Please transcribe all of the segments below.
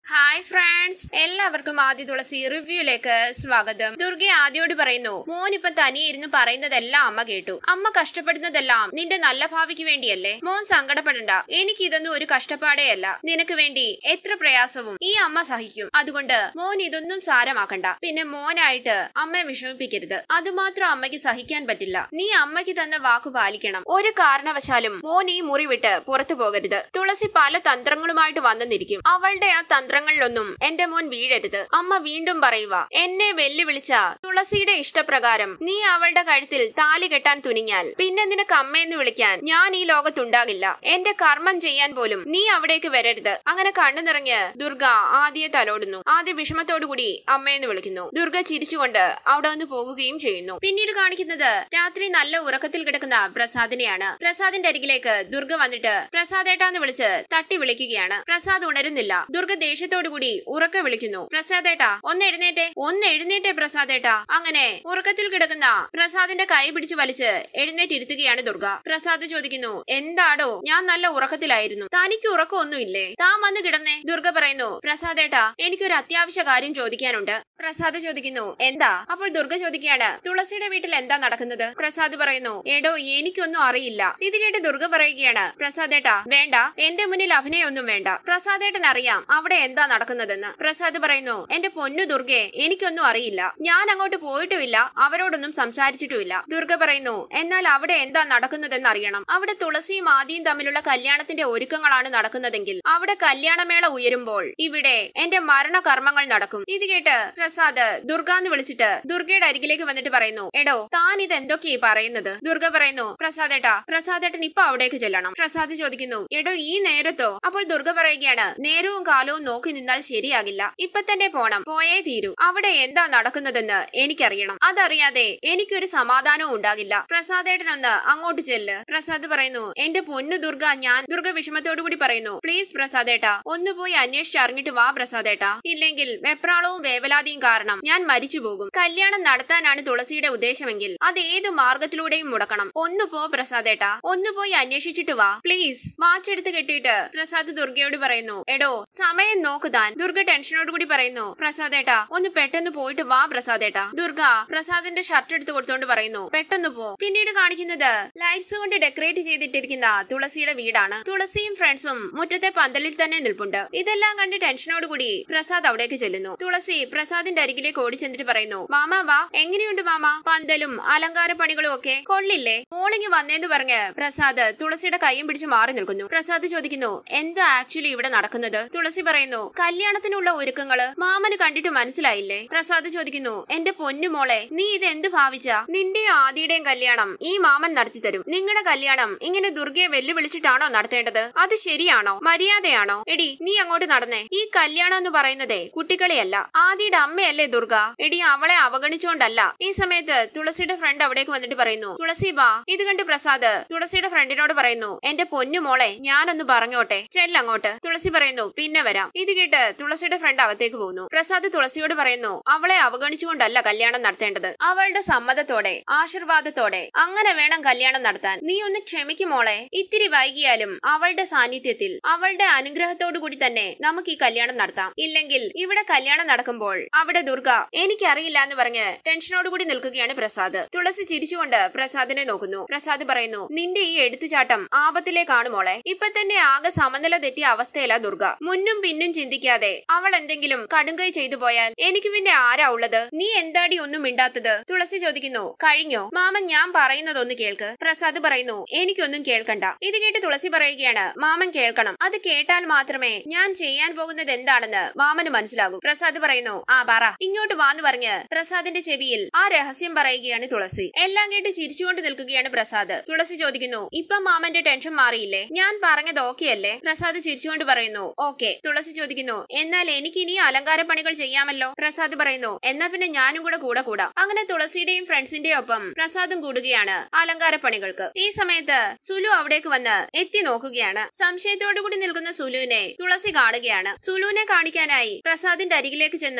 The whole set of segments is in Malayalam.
ഹായ് ഫ്രണ്ട്സ് എല്ലാവർക്കും ആദ്യ തുളസി റിവ്യൂയിലേക്ക് സ്വാഗതം ദുർഗ ആദ്യോട് പറയുന്നു മോൻ ഇപ്പൊ തനിയെ ഇരുന്ന് പറയുന്നതെല്ലാം അമ്മ കേട്ടു അമ്മ കഷ്ടപ്പെടുന്നതെല്ലാം നിന്റെ നല്ല ഭാവിക്ക് വേണ്ടിയല്ലേ മോൻ സങ്കടപ്പെടണ്ട എനിക്ക് ഇതൊന്നും ഒരു കഷ്ടപ്പാടേ അല്ല നിനക്ക് വേണ്ടി എത്ര പ്രയാസവും ഈ അമ്മ സഹിക്കും അതുകൊണ്ട് മോൻ ഇതൊന്നും സാരമാക്കണ്ട പിന്നെ മോനായിട്ട് അമ്മയെ വിഷമിപ്പിക്കരുത് അതുമാത്രം അമ്മയ്ക്ക് സഹിക്കാൻ പറ്റില്ല നീ അമ്മയ്ക്ക് തന്ന വാക്കു പാലിക്കണം ഒരു കാരണവശാലും മോൻ ഈ മുറി വിട്ട് പുറത്തു പോകരുത് തുളസി പല തന്ത്രങ്ങളുമായിട്ട് വന്നെന്നിരിക്കും അവളുടെ ആ തന്ത്രങ്ങളിലൊന്നും എന്റെ മോൻ വീഴരുത് അമ്മ വീണ്ടും പറയുക എന്നെ വെല്ലുവിളിച്ച തുളസിയുടെ ഇഷ്ടപ്രകാരം നീ അവളുടെ കഴുത്തിൽ താലി കെട്ടാൻ തുനിഞ്ഞാൽ പിന്നെ നിനക്ക് അമ്മയെന്ന് വിളിക്കാൻ ഞാൻ ഈ ലോകത്തുണ്ടാകില്ല എന്റെ കർമ്മം ചെയ്യാൻ പോലും നീ അവിടേക്ക് വരരുത് അങ്ങനെ കണ്ണു നിറഞ്ഞ് ദുർഗ ആദ്യെ തലോടുന്നു ആദ്യ വിഷമത്തോടുകൂടി അമ്മയെന്ന് വിളിക്കുന്നു ദുർഗ ചിരിച്ചുകൊണ്ട് അവിടെ നിന്ന് പോകുകയും ചെയ്യുന്നു പിന്നീട് കാണിക്കുന്നത് രാത്രി നല്ല ഉറക്കത്തിൽ കിടക്കുന്ന പ്രസാദിനെയാണ് പ്രസാദിന്റെ അരികിലേക്ക് ദുർഗ വന്നിട്ട് പ്രസാദേട്ടാന്ന് വിളിച്ച് തട്ടി വിളിക്കുകയാണ് പ്രസാദ് ഉണരുന്നില്ല ദുർഗ ദേഷ്യത്തോടു കൂടി ഉറക്കെ വിളിക്കുന്നു പ്രസാദേട്ടാ ഒന്ന് എഴുന്നേറ്റേ ഒന്ന് എഴുന്നേറ്റേ പ്രസാദേട്ടാ അങ്ങനെ ഉറക്കത്തിൽ കിടക്കുന്ന പ്രസാദിന്റെ കൈ പിടിച്ചു വലിച്ച് എഴുന്നേറ്റിരുത്തുകയാണ് ദുർഗ പ്രസാദ് ചോദിക്കുന്നു എന്താടോ ഞാൻ നല്ല ഉറക്കത്തിലായിരുന്നു തനിക്ക് ഉറക്കമൊന്നുമില്ലേ താൻ വന്ന് കിടന്നേ ദുർഗ പറയുന്നു പ്രസാദേട്ടാ എനിക്കൊരു അത്യാവശ്യ കാര്യം ചോദിക്കാനുണ്ട് പ്രസാദ് ചോദിക്കുന്നു എന്താ അപ്പോൾ ദുർഗ ചോദിക്കുകയാണ് തുളസിയുടെ വീട്ടിൽ എന്താ നടക്കുന്നത് പ്രസാദ് പറയുന്നു എടോ എനിക്കൊന്നും അറിയില്ല ഇത് കേട്ട് ദുർഗ പറയുകയാണ് പ്രസാദേട്ടാ വേണ്ട എന്റെ മുന്നിൽ അഭിനയൊന്നും വേണ്ട പ്രസാദേട്ടൻ അറിയാം അവിടെ എന്താ നടക്കുന്നതെന്ന് പ്രസാദ് പറയുന്നു എന്റെ പൊന്നു ദുർഗെ എനിക്കൊന്നും അറിയില്ല ഞാൻ അങ്ങോട്ട് പോയിട്ടുമില്ല അവരോടൊന്നും സംസാരിച്ചിട്ടുമില്ല ദുർഗ പറയുന്നു എന്നാൽ അവിടെ എന്താ നടക്കുന്നതെന്ന് അറിയണം അവിടെ തുളസിയും ആദിയും തമ്മിലുള്ള കല്യാണത്തിന്റെ ഒരുക്കങ്ങളാണ് നടക്കുന്നതെങ്കിൽ അവിടെ കല്യാണമേള ഉയരുമ്പോൾ ഇവിടെ എന്റെ മരണകർമ്മങ്ങൾ നടക്കും ഇത് കേട്ട് പ്രസാദ് ദുർഗ എന്ന് വിളിച്ചിട്ട് ദുർഗയുടെ അരികിലേക്ക് വന്നിട്ട് പറയുന്നു എടോ താൻ ഇത് എന്തൊക്കെയാ പറയുന്നത് ദുർഗ പറയുന്നു പ്രസാദേട്ടാ പ്രസാദേട്ടൻ ഇപ്പൊ അവിടേക്ക് ചെല്ലണം പ്രസാദ് ചോദിക്കുന്നു എടോ ഈ നേരത്തോ അപ്പോൾ ദുർഗ പറയുകയാണ് നേരവും കാലവും നോക്കി നിന്നാൽ ശരിയാകില്ല ഇപ്പൊ തന്നെ പോണം പോയേ തീരൂ അവിടെ എന്താ നടക്കുന്നതെന്ന് എനിക്കറിയണം അതറിയാതെ എനിക്കൊരു സമാധാനവും ഉണ്ടാകില്ല പ്രസാദേട്ടൻ ഒന്ന് അങ്ങോട്ട് ചെല്ല് പ്രസാദ് പറയുന്നു എന്റെ പൊന്നു ദുർഗ ഞാൻ ദുർഗ വിഷമത്തോടു കൂടി പറയുന്നു പ്ലീസ് പ്രസാദേട്ടാ ഒന്ന് പോയി അന്വേഷിച്ച് അറിഞ്ഞിട്ട് വാ പ്രസാദേട്ടാ ഇല്ലെങ്കിൽ വെപ്രാളവും വേവലാതിയും കാരണം ഞാൻ മരിച്ചു പോകും കല്യാണം നടത്താനാണ് തുളസിയുടെ ഉദ്ദേശമെങ്കിൽ അത് ഏത് മാർഗത്തിലൂടെയും മുടക്കണം ഒന്ന് പോ പ്രസാദേട്ടാ ഒന്ന് പോയി അന്വേഷിച്ചിട്ട് വാ പ്ലീസ് വാച്ചെടുത്ത് കെട്ടിയിട്ട് പ്രസാദ് ദുർഗയോട് പറയുന്നു എടോ സമയം നോക്കുതാൻ ദുർഗ ടെൻഷനോട് കൂടി പറയുന്നു പ്രസാദേട്ടാ ഒന്ന് പെട്ടെന്ന് പോയിട്ട് വാ പ്രസാദേട്ടാ ദുർഗ പ്രസാദിന്റെ ഷർട്ട് എടുത്ത് കൊടുത്തോണ്ട് പറയുന്നു പെട്ടെന്ന് പോ പിന്നീട് കാണിക്കുന്നത് ലൈറ്റ്സ് കൊണ്ട് ഡെക്കറേറ്റ് ചെയ്തിട്ടിരിക്കുന്ന തുളസിയുടെ വീടാണ് തുളസിയും ഫ്രണ്ട്സും മുറ്റത്തെ പന്തലിൽ തന്നെ നിൽപ്പുണ്ട് ഇതെല്ലാം കണ്ട് ടെൻഷനോട് കൂടി പ്രസാദ് അവിടേക്ക് ചെല്ലുന്നു തുളസി പ്രസാദിന്റെ അരികിലേക്ക് ഓടി ചെന്നിട്ട് പറയുന്നു മാമ വാ എങ്ങനെയുണ്ട് മാമ പന്തലും അലങ്കാര പണികളും ഒക്കെ കൊള്ളില്ലേ മോളിങ് വന്നേന്ന് പറഞ്ഞ് പ്രസാദ് തുളസിയുടെ കൈയും പിടിച്ച് മാറി നിൽക്കുന്നു പ്രസാദ് ചോദിക്കുന്നു എന്താ ആക്ച്വലി ഇവിടെ നടക്കുന്നത് തുളസി പറയുന്നു കല്യാണത്തിനുള്ള ഒരുക്കങ്ങള് മാമന് കണ്ടിട്ട് മനസ്സിലായില്ലേ പ്രസാദ് ചോദിക്കുന്നു എന്റെ പൊന്നു മോളെ നീ ഇത് എന്ത് ഭാവിച്ച നിന്റെയും ആദിയുടെയും കല്യാണം ഈ മാമൻ നടത്തി തരും നിങ്ങളുടെ കല്യാണം ഇങ്ങനെ ദുർഗയെ വെല്ലുവിളിച്ചിട്ടാണോ നടത്തേണ്ടത് അത് ശരിയാണോ മര്യാദയാണോ എടി നീ അങ്ങോട്ട് നടന്നേ ഈ കല്യാണം എന്ന് പറയുന്നതേ കുട്ടികളെയല്ല ആദിയുടെ അമ്മയല്ലേ ദുർഗ എടി അവളെ അവഗണിച്ചുകൊണ്ടല്ല ഈ സമയത്ത് തുളസിയുടെ ഫ്രണ്ട് അവിടേക്ക് വന്നിട്ട് പറയുന്നു തുളസി ബാ ഇത് കണ്ട് പ്രസാദ് തുളസിയുടെ ഫ്രണ്ടിനോട് പറയുന്നു എന്റെ പൊന്നു മോളെ ഞാനൊന്ന് പറഞ്ഞോട്ടെ ചെല്ലങ്ങോട്ട് തുളസി പറയുന്നു പിന്നെ വരാം ഇത് കേട്ട് തുളസിയുടെ ഫ്രണ്ട് അകത്തേക്ക് പോകുന്നു പ്രസാദ് തുളസിയോട് പറയുന്നു അവളെ അവഗണിച്ചുകൊണ്ടല്ല കല്യാണം നടത്തേണ്ടത് അവളുടെ സമ്മതത്തോടെ ആശീർവാദത്തോടെ അങ്ങനെ വേണം കല്യാണം നടത്താൻ നീ ഒന്ന് ക്ഷമിക്കും മോളെ ഇത്തിരി വൈകിയാലും അവളുടെ സാന്നിധ്യത്തിൽ അവളുടെ അനുഗ്രഹത്തോടു കൂടി തന്നെ നമുക്ക് ഈ കല്യാണം നടത്താം ഇല്ലെങ്കിൽ ഇവിടെ കല്യാണം നടക്കുമ്പോൾ അവിടെ ദുർഗ എനിക്കറിയില്ല എന്ന് പറഞ്ഞ് ടെൻഷനോട് കൂടി നിൽക്കുകയാണ് പ്രസാദ് തുളസി ചിരിച്ചുകൊണ്ട് പ്രസാദിനെ നോക്കുന്നു പ്രസാദ് പറയുന്നു നിന്റെ ഈ എടുത്തുചാട്ടം ആപത്തിലേക്കാണ് മോളെ ഇപ്പൊ തന്നെ ആകെ സമനില തെറ്റിയ അവസ്ഥയിലാ ദുർഗ മുന്നും പിന്നും ചിന്തിക്കാതെ അവൾ എന്തെങ്കിലും കടുങ്കൈ ചെയ്തു പോയാൽ എനിക്ക് പിന്നെ ആരാ ഉള്ളത് നീ എന്താടി ഒന്നും മിണ്ടാത്തത് തുളസി ചോദിക്കുന്നു കഴിഞ്ഞോ മാമൻ ഞാൻ പറയുന്നതൊന്ന് കേൾക്ക് പ്രസാദ് പറയുന്നു എനിക്കൊന്നും കേൾക്കണ്ട ഇത് കേട്ട് തുളസി പറയുകയാണ് മാമൻ കേൾക്കണം അത് കേട്ടാൽ മാത്രമേ ഞാൻ ചെയ്യാൻ പോകുന്നത് എന്താണെന്ന് മാമന് മനസ്സിലാകൂ പ്രസാദ് പറയുന്നു ആ പറ ഇങ്ങോട്ട് വാന്ന് പറഞ്ഞ് പ്രസാദിന്റെ ചെവിയിൽ ആ രഹസ്യം പറയുകയാണ് തുളസി എല്ലാം കേട്ട് ചിരിച്ചുകൊണ്ട് നിൽക്കുകയാണ് പ്രസാദ് തുളസി ചോദിക്കുന്നു ഇപ്പം മാമന്റെ ടെൻഷൻ മാറിയില്ലേ ഞാൻ പറഞ്ഞത് ഓക്കെ അല്ലേ പ്രസാദ് ചിരിച്ചുകൊണ്ട് പറയുന്നു ഓക്കെ തുളസി ചോദിക്കുന്നു എന്നാൽ എനിക്ക് ഇനി അലങ്കാര പണികൾ ചെയ്യാമല്ലോ പ്രസാദ് പറയുന്നു എന്നാ പിന്നെ ഞാനും കൂടെ കൂടെ കൂടാം അങ്ങനെ തുളസിയുടെയും ഫ്രണ്ട്സിന്റെയും ഒപ്പം പ്രസാദും കൂടുകയാണ് അലങ്കാര പണികൾക്ക് ഈ സമയത്ത് സുലു അവിടേക്ക് വന്ന് എത്തി നോക്കുകയാണ് സംശയത്തോടു കൂടി നിൽക്കുന്ന സുലുവിനെ തുളസി കാണുകയാണ് സുലുവിനെ കാണിക്കാനായി പ്രസാദിന്റെ അരികിലേക്ക് ചെന്ന്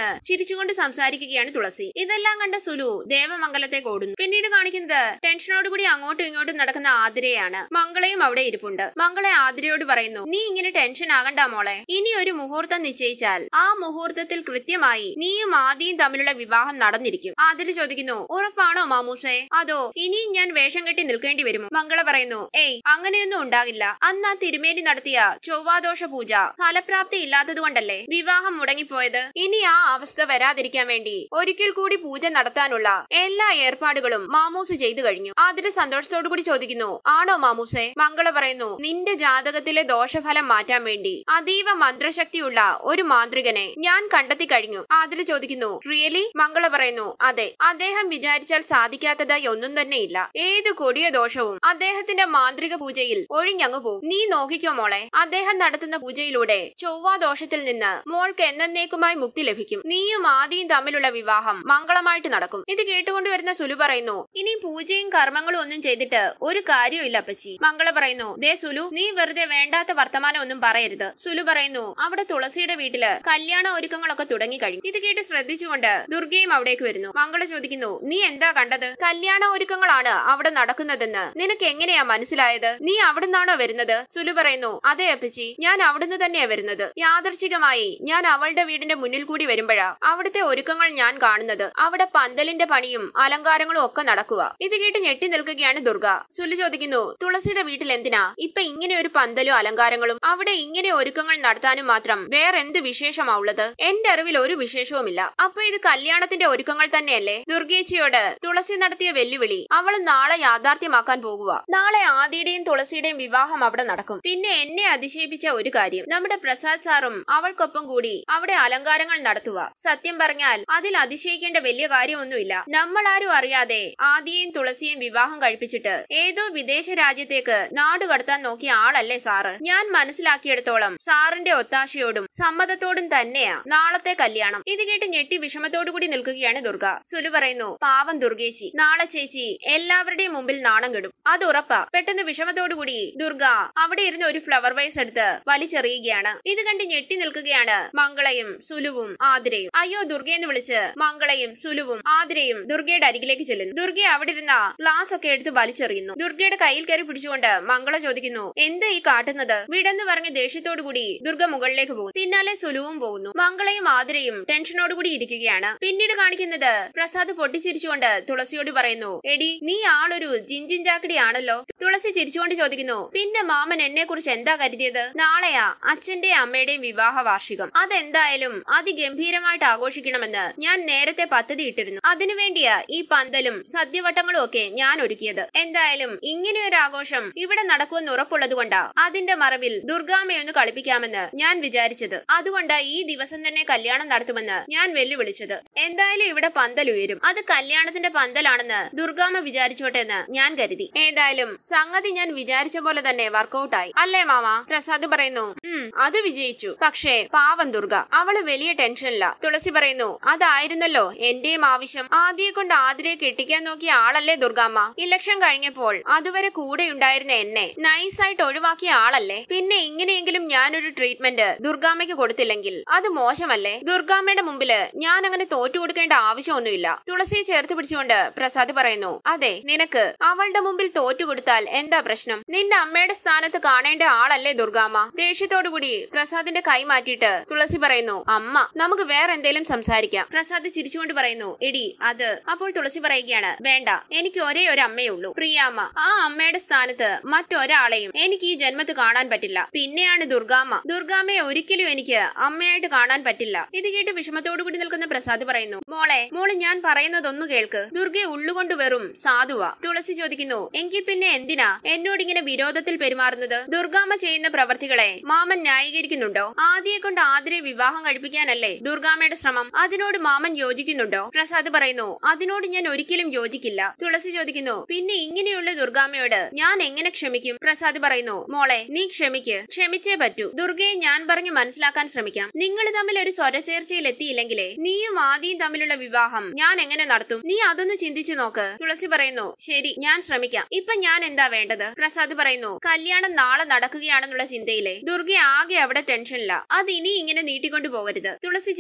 ചിരിച്ചുകൊണ്ട് സംസാരിക്കുകയാണ് തുളസി ഇതെല്ലാം കണ്ട സുലു ദേവമംഗലത്തേക്ക് ഓടുന്നു പിന്നീട് കാണിക്കുന്നത് ടെൻഷനോടുകൂടി അങ്ങോട്ടും ഇങ്ങോട്ടും നടക്കുന്ന ആതിരയാണ് മംഗളയും അവിടെ ഇരിപ്പുണ്ട് മംഗളെ ആതിരയോട് പറയുന്നു നീ ഇങ്ങനെ ടെൻഷൻ ആകണ്ട മോളെ ഇനി ഒരു മുഹൂർത്തം നിശ്ചയിച്ചാൽ ആ മുഹൂർത്തത്തിൽ കൃത്യമായി നീയും ആദിയും തമ്മിലുള്ള വിവാഹം നടന്നിരിക്കും ആതിര ചോദിക്കുന്നു ഉറപ്പാണോ മാമൂസേ അതോ ഇനിയും ഞാൻ വേഷം കെട്ടി നിൽക്കേണ്ടി വരുമോ മംഗള പറയുന്നു ഏയ് അങ്ങനെയൊന്നും ഉണ്ടാകില്ല അന്ന് ആ തിരുമേനി നടത്തിയ ചൊവ്വാദോഷ പൂജ ഫലപ്രാപ്തി ഇല്ലാത്തതുകൊണ്ടല്ലേ വിവാഹം മുടങ്ങിപ്പോയത് ഇനി ആ അവസ്ഥ വരാതിരിക്കാൻ വേണ്ടി ഒരിക്കൽ കൂടി പൂജ നടത്താനുള്ള എല്ലാ ഏർപ്പാടുകളും മാമൂസ് ചെയ്തു കഴിഞ്ഞു ആതിര സന്തോഷത്തോടു കൂടി ചോദിക്കുന്നു ആണോ മാമൂസേ മംഗള പറയുന്നു നിന്റെ ജാതകത്തിലെ ദോഷഫലം മാറ്റാൻ വേണ്ടി അതീവ മന്ത്രശക്തിയുള്ള ഒരു മാന്ത്രികനെ ഞാൻ കണ്ടെത്തി കഴിഞ്ഞു ആതിര ചോദിക്കുന്നു റിയലി മംഗള പറയുന്നു അതെ അദ്ദേഹം വിചാരിച്ചാൽ സാധിക്കാത്തതായി ഒന്നും തന്നെ ഇല്ല ഏത് കൊടിയ ദോഷവും അദ്ദേഹത്തിന്റെ മാന്ത്രിക പൂജയിൽ ഒഴിഞ്ഞങ്ങു പോകും നീ നോക്കിക്കോ മോളെ അദ്ദേഹം നടത്തുന്ന പൂജയിലൂടെ ചൊവ്വാ ദോഷത്തിൽ നിന്ന് മോൾക്ക് എന്നേക്കുമായി മുക്തി ലഭിക്കും നീയും ആദിയും തമ്മിലുള്ള വിവാഹം മംഗളമായിട്ട് നടക്കും ഇത് കേട്ടുകൊണ്ടുവരുന്ന സുലു പറയുന്നു ഇനി പൂജയും കർമ്മങ്ങളും ഒന്നും ചെയ്തിട്ട് ഒരു കാര്യമില്ല അപ്പച്ചി മംഗള പറയുന്നു ദേ സുലു നീ വെറുതെ വേണ്ടാത്ത വർത്തമാനം ഒന്നും പറയരുത് സുലു പറയുന്നു അവിടെ തുളസിയുടെ വീട്ടില് കല്യാണ ഒരുക്കങ്ങളൊക്കെ തുടങ്ങി കഴിഞ്ഞു ഇത് കേട്ട് ശ്രദ്ധിച്ചുകൊണ്ട് ദുർഗയും അവിടേക്ക് വരുന്നു മംഗള ചോദിക്കുന്നു നീ എന്താ കണ്ടത് കല്യാണ ഒരുക്കങ്ങളാണ് അവിടെ നടക്കുന്നതെന്ന് നിനക്ക് എങ്ങനെയാ മനസ്സിലായത് നീ അവിടുന്നാണോ വരുന്നത് സുലു പറയുന്നു അതെ അപ്പച്ചി ഞാൻ അവിടുന്ന് തന്നെയാ വരുന്നത് യാദർച്ഛികമായി ഞാൻ അവളുടെ വീടിന്റെ മുന്നിൽ കൂടി വരുമ്പോഴാ അവിടുത്തെ ഒരുക്കങ്ങൾ ഞാൻ കാണുന്നത് അവിടെ പന്തലിന്റെ പണിയും അലങ്കാരങ്ങളും ഒക്കെ നടക്കുക ഇത് കേട്ട് ഞെട്ടി നിൽക്കുകയാണ് ദുർഗ സുലു ചോദിക്കുന്നു തുളസിയുടെ വീട്ടിൽ എന്തിനാ ഇപ്പൊ ഇങ്ങനെ ഒരു പന്തലും അലങ്കാരങ്ങളും അവിടെ ഇങ്ങനെ ഒരുക്കങ്ങൾ നടത്താനും മാത്രം വേറെ എന്ത് വിശേഷമാ ഉള്ളത് എന്റെ അറിവിൽ ഒരു വിശേഷവുമില്ല അപ്പൊ ഇത് കല്യാണത്തിന്റെ ഒരുക്കങ്ങൾ തന്നെയല്ലേ ദുർഗേച്ചിയോട് തുളസി നടത്തിയ വെല്ലുവിളി അവൾ നാളെ യാഥാർത്ഥ്യമാക്കാൻ പോകുക നാളെ ആദിയുടെയും തുളസിയുടെയും വിവാഹം അവിടെ നടക്കും പിന്നെ എന്നെ അതിശയിപ്പിച്ച ഒരു കാര്യം നമ്മുടെ പ്രസാദ് സാറും അവൾക്കൊപ്പം കൂടി അവിടെ അലങ്കാരങ്ങൾ നടത്തുക സത്യം പറഞ്ഞാൽ അതിൽ അതിശയിക്കേണ്ട വലിയ കാര്യമൊന്നുമില്ല നമ്മൾ ആരും അറിയാതെ ആദിയെയും തുളസിയെയും വിവാഹം കഴിപ്പിച്ചിട്ട് ഏതോ വിദേശ രാജ്യത്തേക്ക് നാട് കടത്താൻ നോക്കിയ ആളല്ലേ സാറ് ഞാൻ മനസ്സിലാക്കിയെടുത്തോളം സാറിന്റെ ഒത്താശയോടും സമ്മതത്തോടും തന്നെയാ നാളത്തെ കല്യാണം ഇത് കേട്ട് ഞെട്ടി വിഷമത്തോടു കൂടി നിൽക്കുകയാണ് ദുർഗ സുലു പറയുന്നു പാവം ദുർഗേച്ചി നാളെ ചേച്ചി എല്ലാവരുടെയും മുമ്പിൽ നാണം കെടും അത് ഉറപ്പാ പെട്ടെന്ന് വിഷമത്തോടുകൂടി ദുർഗ അവിടെ ഇരുന്ന് ഒരു ഫ്ലവർ വൈസ് എടുത്ത് വലിച്ചെറിയുകയാണ് ഇത് കണ്ട് ഞെട്ടി നിൽക്കുകയാണ് മംഗളയും സുലുവും ആതിരയും അയ്യോ ദുർഗയെന്ന് വിളിച്ച് മംഗളയും സുലുവും ആതിരയും ദുർഗയുടെ അരികിലേക്ക് ചെല്ലുന്നു ദുർഗ അവിടെ ഇരുന്ന ഗ്ലാസ് ഒക്കെ എടുത്ത് വലിച്ചെറിയുന്നു ദുർഗയുടെ കയ്യിൽ കയറി പിടിച്ചുകൊണ്ട് മംഗള ചോദിക്കുന്നു എന്താ ഈ കാട്ടുന്നത് വിടെന്ന് പറഞ്ഞ് ദേഷ്യത്തോടു കൂടി ദുർഗ മുകളിലേക്ക് പോകുന്നു പിന്നാലെ സുലുവും പോകുന്നു മംഗളയും ആതിരയും ടെൻഷനോടുകൂടി ഇരിക്കുകയാണ് പിന്നീട് കാണിക്കുന്നത് പ്രസാദ് പൊട്ടിച്ചിരിച്ചുകൊണ്ട് തുളസിയോട് പറയുന്നു എടി നീ ആളൊരു ജിഞ്ചിൻ ചാക്കടിയാണല്ലോ തുളസി ചിരിച്ചുകൊണ്ട് ചോദിക്കുന്നു പിന്നെ മാമൻ എന്നെ കുറിച്ച് എന്താ കരുതിയത് നാളെയാ അച്ഛന്റെയും അമ്മയുടെയും വിവാഹ വാർഷികം അതെന്തായാലും അതിഗംഭീരമായിട്ട് ആഘോഷിക്കണമെന്ന് ഞാൻ നേരത്തെ പദ്ധതി ഇട്ടിരുന്നു അതിനുവേണ്ടിയാ ഈ പന്തലും സദ്യവട്ടങ്ങളും ഒക്കെ ഞാൻ ഒരുക്കിയത് എന്തായാലും ഇങ്ങനെയൊരു ആഘോഷം ഇവിടെ നടക്കുമെന്ന് ഉറപ്പുള്ളത് കൊണ്ടാ അതിന്റെ മറവിൽ ദുർഗാമ്മയൊന്ന് കളിപ്പിക്കാമെന്ന് ഞാൻ വിചാരിച്ചത് അതുകൊണ്ടാ ഈ ദിവസം തന്നെ കല്യാണം നടത്തുമെന്ന് ഞാൻ വെല്ലുവിളിച്ചത് എന്തായാലും ഇവിടെ പന്തൽ ഉയരും അത് കല്യാണത്തിന്റെ പന്തലാണെന്ന് ദുർഗാമ്മ വിചാരിച്ചോട്ടെ എന്ന് ഞാൻ കരുതി ഏതായാലും സംഗതി ഞാൻ വിചാരിച്ച പോലെ തന്നെ വർക്കൗട്ടായി അല്ലേ മാമ പ്രസാദ് പറയുന്നു ഉം അത് വിജയിച്ചു പക്ഷേ പാവം ദുർഗ അവള് വലിയ ടെൻഷനില്ല തുളസി പറയുന്നു അതായിരുന്നല്ലോ എന്റെയും ആവശ്യം ആദ്യയെ കൊണ്ട് ആതിരയെ കെട്ടിക്കാൻ നോക്കിയ ആളല്ലേ ദുർഗാമ്മ ഇലക്ഷൻ കഴിഞ്ഞപ്പോൾ അതുവരെ കൂടെ ഉണ്ടായിരുന്ന എന്നെ നൈസായിട്ട് ഒഴിവാക്കിയ ആളല്ലേ പിന്നെ ഇങ്ങനെയെങ്കിലും ഞാനൊരു ട്രീറ്റ്മെന്റ് ദുർഗാമ്മയ്ക്ക് കൊടുത്തില്ലെങ്കിൽ അത് മോശമല്ലേ ദുർഗാമ്മയുടെ മുമ്പില് ഞാൻ അങ്ങനെ തോറ്റു കൊടുക്കേണ്ട ആവശ്യമൊന്നുമില്ല തുളസിയെ ചേർത്ത് പിടിച്ചുകൊണ്ട് പ്രസാദ് പറയുന്നു അതെ നിനക്ക് അവളുടെ മുമ്പിൽ തോറ്റു കൊടുത്താൽ എന്താ പ്രശ്നം നിന്റെ അമ്മയുടെ സ്ഥാനത്ത് കാണേണ്ട ആളല്ലേ ദുർഗാമ്മ ദേഷ്യത്തോടു കൂടി പ്രസാദിന്റെ കൈ മാറ്റിയിട്ട് തുളസി പറയുന്നു അമ്മ നമുക്ക് വേറെ എന്തേലും സംസാരിക്കാം പ്രസാദ് ചിരിച്ചുകൊണ്ട് പറയുന്നു എടി അത് അപ്പോൾ തുളസി പറയുകയാണ് വേണ്ട എനിക്ക് ഒരേ ഒരു അമ്മയേ ഉള്ളൂ പ്രിയാമ്മ ആ അമ്മയുടെ സ്ഥാനത്ത് മറ്റൊരാളെയും എനിക്ക് ഈ ജന്മത്ത് കാണാൻ പറ്റില്ല പിന്നെയാണ് ദുർഗാമ്മ ദുർഗാമ്മയെ ഒരിക്കലും എനിക്ക് അമ്മയായിട്ട് കാണാൻ പറ്റില്ല ഇത് കേട്ട് വിഷമത്തോടു കൂടി നിൽക്കുന്ന പ്രസാദ് പറയുന്നു മോളെ മോള് ഞാൻ പറയുന്നതൊന്നു കേൾക്ക് ദുർഗയെ ഉള്ളുകൊണ്ട് വെറും സാധുവാ തുളസി ചോദിക്കുന്നു എങ്കിൽ പിന്നെ എന്തിനാ എന്നോട് ഇങ്ങനെ വിരോധത്തിൽ പെരുമാറുന്നത് ദുർഗാമ്മ ചെയ്യുന്ന പ്രവർത്തികളെ മാമൻ ന്യായീകരിക്കുന്നുണ്ടോ ആദ്യയെ കൊണ്ട് ആതിരെ വിവാഹം കഴിപ്പിക്കാനല്ലേ ദുർഗാമ്മയുടെ ശ്രമം അതിനോട് മാമൻ യോജിക്കുന്നുണ്ടോ പ്രസാദ് പറയുന്നു അതിനോട് ഞാൻ ഒരിക്കലും യോജിക്കില്ല തുളസി ചോദിക്കുന്നു പിന്നെ ഇങ്ങനെയുള്ള ദുർഗാമ്മയോട് ഞാൻ എങ്ങനെ ക്ഷമിക്കും പ്രസാദ് പറയുന്നു മോളെ നീ ക്ഷമിക്ക് ക്ഷമിച്ചേ പറ്റൂ ദുർഗയെ ഞാൻ പറഞ്ഞ് മനസ്സിലാക്കാൻ ശ്രമിക്കാം നിങ്ങൾ തമ്മിൽ ഒരു സ്വരചേർച്ചയിൽ എത്തിയില്ലെങ്കിലേ നീയും ആദിയും തമ്മിലുള്ള വിവാഹം ഞാൻ എങ്ങനെ നടത്തും നീ അതൊന്ന് ചിന്തിച്ചു നോക്ക് തുളസി പറയുന്നു ശരി ഞാൻ ശ്രമിക്കാം ഇപ്പൊ ഞാൻ എന്താ വേണ്ടത് പ്രസാദ് പറയുന്നു കല്യാണം നാളെ നടക്കുകയാണെന്നുള്ള ചിന്തയിലെ ദുർഗ ആകെ അവിടെ ടെൻഷനില്ല അത് ഇനി ഇങ്ങനെ നീട്ടിക്കൊണ്ടു പോകരുത് തുളസി ചിരിച്ചുകൊണ്ട്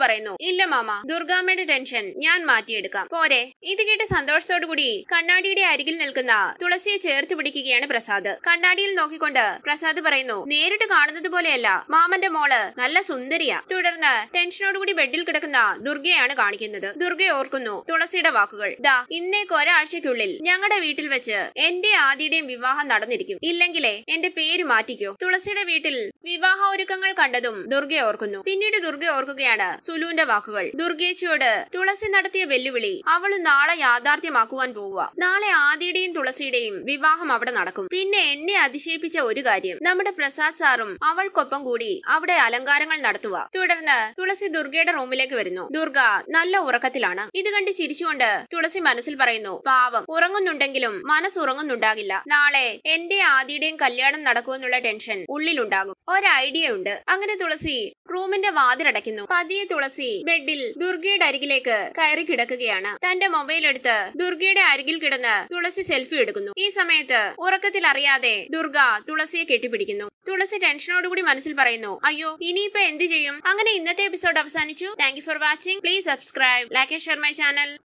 പറയുന്നു ഇല്ല മാമ ദുർഗാമ്മയുടെ ടെൻഷൻ ഞാൻ മാറ്റിയെടുക്കാം പോരെ ഇത് കേട്ട് സന്തോഷത്തോടു കൂടി കണ്ണാടിയുടെ അരികിൽ നിൽക്കുന്ന തുളസിയെ ചേർത്ത് പിടിക്കുകയാണ് പ്രസാദ് കണ്ണാടിയിൽ നോക്കിക്കൊണ്ട് പ്രസാദ് പറയുന്നു നേരിട്ട് കാണുന്നത് പോലെയല്ല മാമന്റെ മോള് നല്ല സുന്ദരിയാ തുടർന്ന് ടെൻഷനോടുകൂടി ബെഡിൽ കിടക്കുന്ന ദുർഗയാണ് കാണിക്കുന്നത് ദുർഗ ഓർക്കുന്നു തുളസിയുടെ വാക്കുകൾ ദാ ഇന്നേക്ക് ഒരാഴ്ചക്കുള്ളിൽ ഞങ്ങളുടെ വീട്ടിൽ വെച്ച് എന്റെ ആദിയുടെയും വിവാഹം നടന്നിരിക്കും ഇല്ലെങ്കിലേ എന്റെ പേര് മാറ്റിക്കോ തുളസിയുടെ വീട്ടിൽ വിവാഹ ഒരുക്കങ്ങൾ കണ്ടതും ദുർഗ ഓർക്കുന്നു പിന്നീട് ദുർഗ ഓർക്കുകയാണ് സുലുവിന്റെ വാക്കുകൾ ദുർഗേച്ചിയോട് തുളസി നടത്തിയ വെല്ലുവിളി അവൾ നാളെ യാഥാർത്ഥ്യമാക്കുവാൻ പോവുക നാളെ ആദിയുടെയും തുളസിയുടെയും വിവാഹം അവിടെ നടക്കും പിന്നെ എന്നെ അതിശയിപ്പിച്ച ഒരു കാര്യം നമ്മുടെ പ്രസാദ് സാറും അവൾക്കൊപ്പം കൂടി അവിടെ അലങ്കാരങ്ങൾ നടത്തുക തുടർന്ന് തുളസി ദുർഗയുടെ റൂമിലേക്ക് വരുന്നു ദുർഗ നല്ല ഉറക്കത്തിലാണ് ഇത് കണ്ട് ചിരിച്ചുകൊണ്ട് തുളസി മനസ്സിൽ പറയുന്നു പാവം ഉറങ്ങുന്നുണ്ടെങ്കിലും മനസ്സ് ഉറങ്ങുന്നുണ്ടാകില്ല നാളെ എന്റെ ആദിയുടെയും കല്യാണം നടക്കുമെന്നുള്ള ടെൻഷൻ ഉള്ളിലുണ്ടാകും ഒരു ഐഡിയ ഉണ്ട് അങ്ങനെ തുളസി റൂമിന്റെ വാതിലടയ്ക്കുന്നു പതിയെ തുളസി ബെഡിൽ ദുർഗയുടെ അരികിലേക്ക് കയറി കിടക്കുകയാണ് തന്റെ മൊബൈൽ എടുത്ത് ദുർഗയുടെ അരികിൽ കിടന്ന് തുളസി സെൽഫി എടുക്കുന്നു ഈ സമയത്ത് ഉറക്കത്തിൽ അറിയാതെ ദുർഗ തുളസിയെ കെട്ടിപ്പിടിക്കുന്നു തുളസി ടെൻഷനോടുകൂടി മനസ്സിൽ പറയുന്നു അയ്യോ ഇനിയിപ്പോ എന്ത് ചെയ്യും അങ്ങനെ ഇന്നത്തെ എപ്പിസോഡ് അവസാനിച്ചു thank you for watching please subscribe like and share my channel